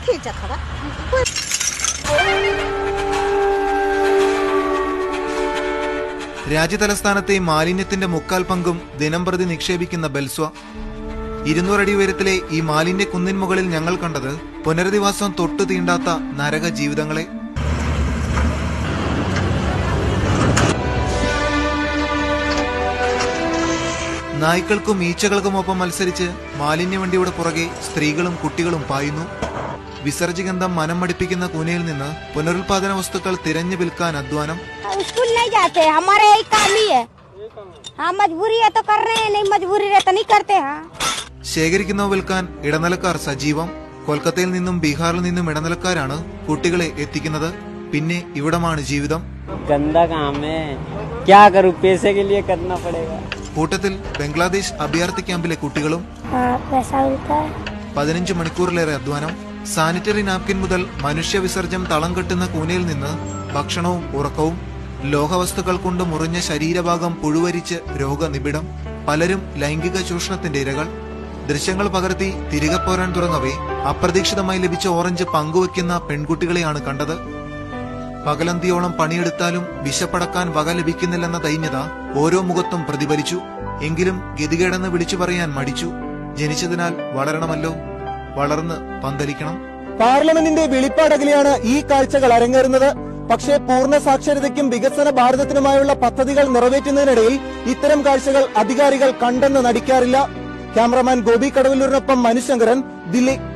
ठीक है थोड़ा രാജ്യതലസ്ഥാനത്തെ മാലിന്യത്തിന്റെ മുക്കാൽ പങ്കും ദിനംപ്രതി നിക്ഷേപിക്കുന്ന ബെൽസ്വ ഇരുന്നൂറടി ഉയരത്തിലെ ഈ മാലിന്യ കുന്നിൻ മുകളിൽ ഞങ്ങൾ കണ്ടത് പുനരധിവാസം തൊട്ടു തീണ്ടാത്ത നരക ജീവിതങ്ങളെ നായ്ക്കൾക്കും ഈച്ചകൾക്കുമൊപ്പം മത്സരിച്ച് മാലിന്യവണ്ടിയുടെ പുറകെ സ്ത്രീകളും കുട്ടികളും പായുന്നു വിസർജ്യഗന്ധം മനം മടിപ്പിക്കുന്ന കൂനയിൽ നിന്ന് പുനരുൽപാദന വസ്തുക്കൾ തിരഞ്ഞു വിൽക്കാൻ അധ്വാനം स्कूल नहीं जाते हमारा यही काम ही है हाँ मजबूरी है तो कर रहे हैं नहीं मजबूरी है तो नहीं करते हाँ ശേഖരിക്കുന്നവ വിൽക്കാൻ ഇടനിലക്കാർ സജീവം കൊൽക്കത്തയിൽ നിന്നും ബീഹാറിൽ നിന്നും ഇടനിലക്കാരാണ് കുട്ടികളെ എത്തിക്കുന്നത് പിന്നെ ഇവിടമാണ് ജീവിതം गंदा काम है क्या करूँ पैसे के लिए करना पड़ेगा കൂട്ടത്തിൽ ബംഗ്ലാദേശ് അഭയാർത്ഥി ക്യാമ്പിലെ കുട്ടികളും हाँ पैसा मिलता है പതിനഞ്ച് മണിക്കൂറിലേറെ അധ്വാനം സാനിറ്ററി നാപ്കിൻ മുതൽ മനുഷ്യ വിസർജ്യം തളം കെട്ടുന്ന കൂനയിൽ നിന്ന് ഭക്ഷണവും ഉറക്കവും ലോഹവസ്തുക്കൾ കൊണ്ട് മുറിഞ്ഞ ശരീരഭാഗം പുഴുവരിച്ച് രോഗനിബിഡം പലരും ലൈംഗിക ചൂഷണത്തിന്റെ ഇരകൾ ദൃശ്യങ്ങൾ പകർത്തി തിരികെ പോരാൻ തുടങ്ങവേ അപ്രതീക്ഷിതമായി ലഭിച്ച ഓറഞ്ച് പങ്കുവെക്കുന്ന പെൺകുട്ടികളെയാണ് കണ്ടത് പകലന്തിയോളം പണിയെടുത്താലും വിശപ്പടക്കാൻ വക ലഭിക്കുന്നില്ലെന്ന ദൈന്യത ഓരോ മുഖത്തും പ്രതിഫലിച്ചു എങ്കിലും ഗതികേടെന്ന് വിളിച്ചു പറയാൻ മടിച്ചു ജനിച്ചതിനാൽ വളരണമല്ലോ വളർന്ന് പന്തലിക്കണം പാർലമെന്റിന്റെ വെളിപ്പാടകലെയാണ് ഈ കാഴ്ചകൾ അരങ്ങേറുന്നത് പക്ഷേ പൂർണ്ണ സാക്ഷരതയ്ക്കും വികസന ഭാരതത്തിനുമായുള്ള പദ്ധതികൾ നിറവേറ്റുന്നതിനിടയിൽ ഇത്തരം കാഴ്ചകൾ അധികാരികൾ കണ്ടെന്ന് നടിക്കാറില്ല ക്യാമറമാൻ ഗോപി കടവല്ലൂരിനൊപ്പം മനുശങ്കരൻ ദില്ലി